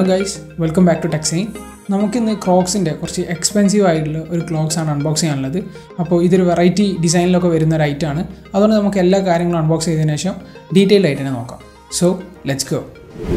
guys welcome back to ടെക്സൈൻ നമുക്കിന്ന് ക്രോക്സിൻ്റെ കുറച്ച് എക്സ്പെൻസീവ് ആയിട്ടുള്ള ഒരു ക്ലോക്സ് ആണ് അൺബോക്സ് ചെയ്യാനുള്ളത് അപ്പോൾ ഇതൊരു വെറൈറ്റി ഡിസൈനിലൊക്കെ വരുന്ന ഒരു item ആണ് അതുകൊണ്ട് നമുക്ക് എല്ലാ കാര്യങ്ങളും അൺബോക്സ് ചെയ്തതിനു ശേഷം ഡീറ്റെയിൽഡ് ആയിട്ട് തന്നെ നോക്കാം സോ ലെറ്റ്സ് ഗോ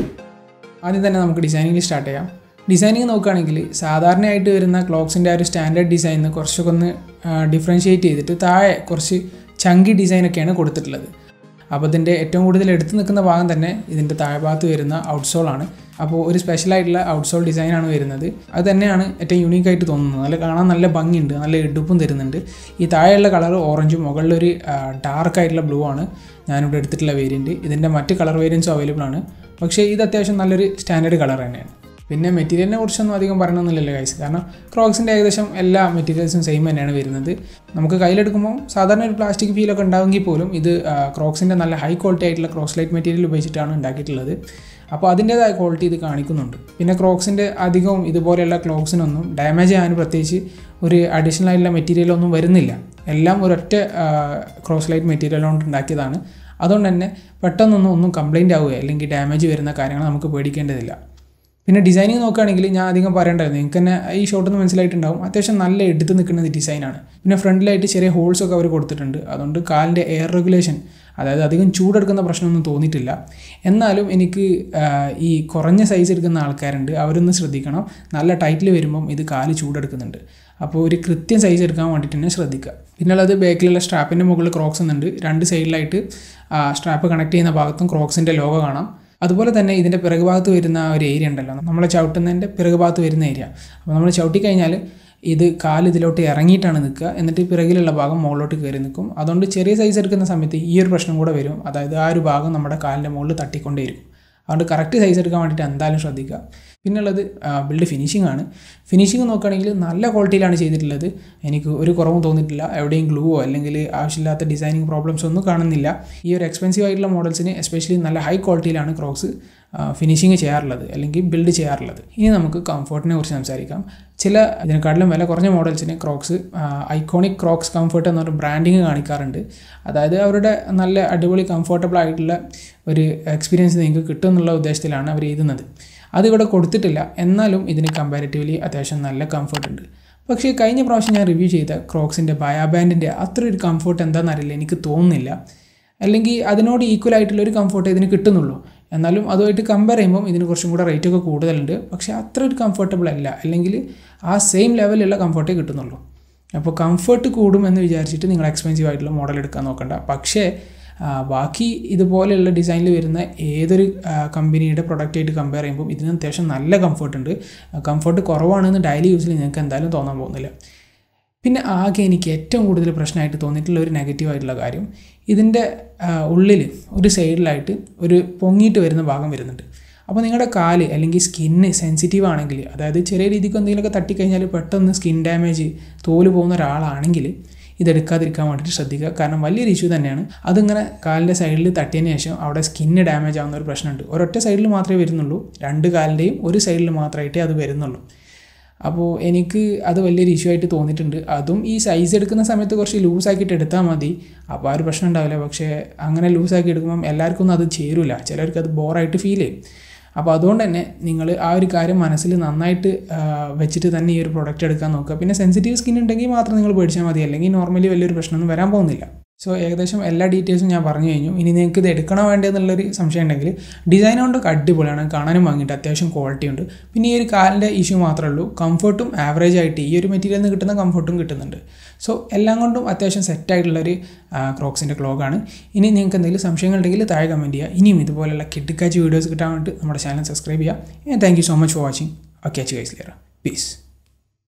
ആദ്യം തന്നെ നമുക്ക് ഡിസൈനിങ് സ്റ്റാർട്ട് ചെയ്യാം ഡിസൈനിങ് നോക്കുകയാണെങ്കിൽ സാധാരണയായിട്ട് വരുന്ന ക്ലോക്സിൻ്റെ ആ ഒരു സ്റ്റാൻഡേർഡ് ഡിസൈനിൽ കുറച്ചൊക്കെ ഒന്ന് ഡിഫറൻഷ്യേറ്റ് ചെയ്തിട്ട് താഴെ കുറച്ച് ചങ്കി ഡിസൈനൊക്കെയാണ് കൊടുത്തിട്ടുള്ളത് അപ്പോൾ ഇതിൻ്റെ ഏറ്റവും കൂടുതൽ എടുത്തു നിൽക്കുന്ന ഭാഗം തന്നെ ഇതിൻ്റെ താഴ്ഭാഗത്ത് വരുന്ന ഔട്ട്സോളാണ് അപ്പോൾ ഒരു സ്പെഷ്യലായിട്ടുള്ള ഔട്ട്സോൾ ഡിസൈനാണ് വരുന്നത് അത് തന്നെയാണ് ഏറ്റവും യൂണീക്ക് ആയിട്ട് തോന്നുന്നത് നല്ല കാണാൻ നല്ല ഭംഗിയുണ്ട് നല്ല എടുപ്പും തരുന്നുണ്ട് ഈ താഴെയുള്ള കളർ ഓറഞ്ചും മുകളിലൊരു ഡാർക്ക് ആയിട്ടുള്ള ബ്ലൂ ആണ് ഞാനിവിടെ എടുത്തിട്ടുള്ള വേരിയൻറ്റ് ഇതിൻ്റെ മറ്റ് കളർ വേരിയൻസും അവൈലബിൾ ആണ് പക്ഷേ ഇത് അത്യാവശ്യം നല്ലൊരു സ്റ്റാൻഡേർഡ് കളർ തന്നെയാണ് പിന്നെ മെറ്റീരിയലിനെ കുറിച്ചൊന്നും അധികം പറയണമെന്നില്ലല്ലോ ഗൈസ് കാരണം ക്രോക്സിൻ്റെ ഏകദേശം എല്ലാ മെറ്റീരിയൽസും സെയിം തന്നെയാണ് വരുന്നത് നമുക്ക് കയ്യിലെടുക്കുമ്പോൾ സാധാരണ ഒരു പ്ലാസ്റ്റിക് ഫീലൊക്കെ ഉണ്ടാവുമെങ്കിൽ പോലും ഇത് ക്രോക്സിൻ്റെ നല്ല ഹൈ ക്വാളിറ്റി ആയിട്ടുള്ള ക്രോക്സ് ലൈറ്റ് മെറ്റീരിയൽ ഉപയോഗിച്ചിട്ടാണ് ഉണ്ടാക്കിയിട്ടുള്ളത് അപ്പോൾ അതിൻ്റേതായ ക്വാളിറ്റി ഇത് കാണിക്കുന്നുണ്ട് പിന്നെ ക്രോക്സിൻ്റെ അധികവും ഇതുപോലെയുള്ള ക്ലോക്സിനൊന്നും ഡാമേജ് ചെയ്യാൻ പ്രത്യേകിച്ച് ഒരു അഡീഷണൽ ആയിട്ടുള്ള മെറ്റീരിയലൊന്നും വരുന്നില്ല എല്ലാം ഒരൊറ്റ ക്രോസ് ലൈറ്റ് മെറ്റീരിയൽ കൊണ്ട് ഉണ്ടാക്കിയതാണ് അതുകൊണ്ട് തന്നെ പെട്ടെന്നൊന്നും ഒന്നും കംപ്ലൈൻറ്റ് ആവുകയോ അല്ലെങ്കിൽ ഡാമേജ് വരുന്ന കാര്യങ്ങൾ നമുക്ക് പേടിക്കേണ്ടതില്ല പിന്നെ ഡിസൈനിങ് നോക്കുകയാണെങ്കിൽ ഞാൻ അധികം പറയേണ്ടായിരുന്നു നിങ്ങൾക്ക് തന്നെ ഈ ഷോട്ടിൽ നിന്ന് മനസ്സിലായിട്ടുണ്ടാവും അത്യാവശ്യം നല്ല എടുത്ത് നിൽക്കുന്ന ഡിസൈനാണ് പിന്നെ ഫ്രണ്ടിലായിട്ട് ചെറിയ ഹോൾസ് ഒക്കെ അവർ കൊടുത്തിട്ടുണ്ട് അതുകൊണ്ട് കാലിൻ്റെ എയർ റെഗുലേഷൻ അതായത് അധികം ചൂടെടുക്കുന്ന പ്രശ്നമൊന്നും തോന്നിയിട്ടില്ല എന്നാലും എനിക്ക് ഈ കുറഞ്ഞ സൈസ് എടുക്കുന്ന ആൾക്കാരുണ്ട് അവരൊന്ന് ശ്രദ്ധിക്കണം നല്ല ടൈറ്റിൽ വരുമ്പം ഇത് കാല് ചൂടെടുക്കുന്നുണ്ട് അപ്പോൾ ഒരു കൃത്യം സൈസ് എടുക്കാൻ വേണ്ടിയിട്ട് തന്നെ ശ്രദ്ധിക്കുക പിന്നുള്ളത് ബാക്കിലുള്ള സ്ട്രാപ്പിൻ്റെ മുകളിൽ ക്രോക്സ് ഉണ്ട് രണ്ട് സൈഡിലായിട്ട് സ്ട്രാപ്പ് കണക്ട് ചെയ്യുന്ന ഭാഗത്തും ക്രോക്സിൻ്റെ ലോഗോ കാണാം അതുപോലെ തന്നെ ഇതിൻ്റെ പിറകുഭാഗത്ത് വരുന്ന ഒരു ഏരിയ ഉണ്ടല്ലോ നമ്മളെ ചവിട്ടുന്നതിൻ്റെ പിറകുഭാഗത്ത് വരുന്ന ഏരിയ അപ്പോൾ നമ്മൾ ചവിട്ടി കഴിഞ്ഞാൽ ഇത് കാല് ഇതിലോട്ട് ഇറങ്ങിയിട്ടാണ് നിൽക്കുക എന്നിട്ട് പിറകിലുള്ള ഭാഗം മുകളിലോട്ട് കയറി നിൽക്കും അതുകൊണ്ട് ചെറിയ സൈസ് എടുക്കുന്ന സമയത്ത് ഈ ഒരു പ്രശ്നം കൂടെ വരും അതായത് ആ ഒരു ഭാഗം നമ്മുടെ കാലിൻ്റെ മുകളിൽ തട്ടിക്കൊണ്ടേയിരിക്കും അതുകൊണ്ട് കറക്റ്റ് സൈസ് എടുക്കാൻ വേണ്ടിയിട്ട് എന്തായാലും ശ്രദ്ധിക്കുക പിന്നുള്ളത് ബിൽഡ് ഫിനിഷിംഗ് ആണ് ഫിനിഷിംഗ് നോക്കുകയാണെങ്കിൽ നല്ല ക്വാളിറ്റിയിലാണ് ചെയ്തിട്ടുള്ളത് എനിക്ക് ഒരു കുറവും തോന്നിയിട്ടില്ല എവിടെയും ഗ്ലൂവോ അല്ലെങ്കിൽ ആവശ്യമില്ലാത്ത ഡിസൈനിങ് പ്രോബ്ലംസ് ഒന്നും കാണുന്നില്ല ഈ ഒരു എക്സ്പെൻസീവ് ആയിട്ടുള്ള മോഡൽസിന് എസ്പെഷ്യലി നല്ല ഹൈ ക്വാളിറ്റിയിലാണ് ക്രോക്സ് ഫിനിഷിങ് ചെയ്യാറുള്ളത് അല്ലെങ്കിൽ ബിൽഡ് ചെയ്യാറുള്ളത് ഇനി നമുക്ക് കംഫർട്ടിനെ കുറിച്ച് സംസാരിക്കാം ചില ഇതിനെക്കാട്ടിലും വില കുറഞ്ഞ മോഡൽസിന് ക്രോക്സ് ഐക്കോണിക് ക്രോക്സ് കംഫർട്ട് എന്നൊരു ബ്രാൻഡിങ് കാണിക്കാറുണ്ട് അതായത് അവരുടെ നല്ല അടിപൊളി കംഫർട്ടബിൾ ആയിട്ടുള്ള ഒരു എക്സ്പീരിയൻസ് നിങ്ങൾക്ക് കിട്ടും എന്നുള്ള ഉദ്ദേശത്തിലാണ് അവർ എഴുതുന്നത് അതിവിടെ കൊടുത്തിട്ടില്ല എന്നാലും ഇതിന് കമ്പാരിറ്റീവ്ലി അത്യാവശ്യം നല്ല കംഫർട്ട് ഉണ്ട് പക്ഷേ കഴിഞ്ഞ പ്രാവശ്യം ഞാൻ റിവ്യൂ ചെയ്ത ക്രോക്സിൻ്റെ ബയാബാൻഡിൻ്റെ അത്ര ഒരു കംഫർട്ട് എന്താണെന്നറിയില്ല എനിക്ക് തോന്നുന്നില്ല അല്ലെങ്കിൽ അതിനോട് ഈക്വൽ ആയിട്ടുള്ള ഒരു കംഫർട്ട് ഇതിന് കിട്ടുന്നുള്ളൂ എന്നാലും അതുമായിട്ട് കമ്പയർ ചെയ്യുമ്പോൾ ഇതിന് കുറച്ചും കൂടെ റേറ്റ് ഒക്കെ കൂടുതലുണ്ട് പക്ഷേ അത്ര ഒരു കംഫർട്ടബിൾ അല്ല അല്ലെങ്കിൽ ആ സെയിം ലെവലിലുള്ള കംഫർട്ടേ കിട്ടുന്നുള്ളൂ അപ്പോൾ കംഫർട്ട് കൂടും എന്ന് വിചാരിച്ചിട്ട് നിങ്ങൾ എക്സ്പെൻസീവ് ആയിട്ടുള്ള മോഡൽ എടുക്കാൻ നോക്കണ്ട പക്ഷേ ബാക്കി ഇതുപോലെയുള്ള ഡിസൈനിൽ വരുന്ന ഏതൊരു കമ്പനിയുടെ പ്രൊഡക്റ്റായിട്ട് കമ്പയർ ചെയ്യുമ്പോൾ ഇതിന് അത്യാവശ്യം നല്ല കംഫർട്ട് ഉണ്ട് കംഫർട്ട് കുറവാണെന്ന് ഡെയിലി യൂസിൽ നിങ്ങൾക്ക് എന്തായാലും തോന്നാൻ പോകുന്നില്ല പിന്നെ ആകെ എനിക്ക് ഏറ്റവും കൂടുതൽ പ്രശ്നമായിട്ട് തോന്നിയിട്ടുള്ള ഒരു നെഗറ്റീവ് ആയിട്ടുള്ള കാര്യം ഇതിൻ്റെ ഉള്ളിൽ ഒരു സൈഡിലായിട്ട് ഒരു പൊങ്ങിയിട്ട് വരുന്ന ഭാഗം വരുന്നുണ്ട് അപ്പോൾ നിങ്ങളുടെ കാല് അല്ലെങ്കിൽ സ്കിന്ന് സെൻസിറ്റീവ് ആണെങ്കിൽ അതായത് ചെറിയ രീതിക്ക് എന്തെങ്കിലുമൊക്കെ തട്ടിക്കഴിഞ്ഞാൽ പെട്ടെന്ന് സ്കിൻ ഡാമേജ് തോല് പോകുന്ന ഒരാളാണെങ്കിൽ ഇതെടുക്കാതിരിക്കാൻ വേണ്ടിയിട്ട് ശ്രദ്ധിക്കുക കാരണം വലിയൊരു ഇഷ്യൂ തന്നെയാണ് അതിങ്ങനെ കാലിൻ്റെ സൈഡിൽ തട്ടിയതിന് ശേഷം അവിടെ സ്കിന്ന് ഡാമേജ് ആവുന്ന ഒരു പ്രശ്നമുണ്ട് ഒരൊറ്റ സൈഡിൽ മാത്രമേ വരുന്നുള്ളൂ രണ്ട് കാലിൻ്റെയും ഒരു സൈഡിൽ മാത്രമായിട്ടേ അത് വരുന്നുള്ളൂ അപ്പോൾ എനിക്ക് അത് വലിയൊരു ഇഷ്യൂ ആയിട്ട് തോന്നിയിട്ടുണ്ട് അതും ഈ സൈസ് എടുക്കുന്ന സമയത്ത് കുറച്ച് ലൂസാക്കിയിട്ട് എടുത്താൽ മതി അപ്പോൾ ആ ഒരു പ്രശ്നം ഉണ്ടാവില്ല പക്ഷേ അങ്ങനെ ലൂസാക്കി എടുക്കുമ്പം എല്ലാവർക്കും ഒന്നും അത് ചേരില്ല ചിലർക്ക് അത് ബോറായിട്ട് ഫീൽ ചെയ്യും അപ്പോൾ അതുകൊണ്ട് തന്നെ നിങ്ങൾ ആ ഒരു കാര്യം മനസ്സിൽ നന്നായിട്ട് വെച്ചിട്ട് തന്നെ ഈ ഒരു പ്രൊഡക്റ്റ് എടുക്കാൻ നോക്കുക പിന്നെ സെൻസിറ്റീവ് സ്കിൻ ഉണ്ടെങ്കിൽ മാത്രം നിങ്ങൾ പേടിച്ചാൽ മതി അല്ലെങ്കിൽ നോർമലി വലിയൊരു പ്രശ്നമൊന്നും വരാൻ പോകുന്നില്ല സോ ഏകദേശം എല്ലാ ഡീറ്റെയിൽസും ഞാൻ പറഞ്ഞു കഴിഞ്ഞു ഇനി നിങ്ങൾക്ക് ഇത് എടുക്കണോ വേണ്ടതെന്നുള്ളൊരു സംശയം ഉണ്ടെങ്കിൽ ഡിസൈൻ കൊണ്ടൊക്കെ അടിപൊളിയാണ് കാണാനും വാങ്ങിയിട്ട് അത്യാവശ്യം ക്വാളിറ്റി ഉണ്ട് പിന്നെ ഈ ഒരു കാലിൻ്റെ ഇഷ്യൂ മാത്രമേ ഉള്ളൂ കംഫർട്ടും ആവറേജ് ആയിട്ട് ഈ ഒരു മെറ്റീരിയലിൽ നിന്ന് കിട്ടുന്ന കംഫർട്ടും കിട്ടുന്നുണ്ട് സോ എല്ലാം കൊണ്ടും അത്യാവശ്യം സെറ്റായിട്ടുള്ളൊരു ക്രോക്സിൻ്റെ ക്ലോഗാണ് ഇനി നിങ്ങൾക്ക് എന്തെങ്കിലും സംശയങ്ങളുണ്ടെങ്കിൽ താഴെ കമൻറ്റ് ചെയ്യുക ഇനിയും ഇതുപോലെയുള്ള കിട്ടിക്കാച്ച് വീഡിയോസ് കിട്ടാൻ വേണ്ടി നമ്മുടെ ചാനൽ സബ്സ്ക്രൈബ് ചെയ്യുക thank you so much for watching okay അച്ച് ഗൈസ് ലിയർ പീസ്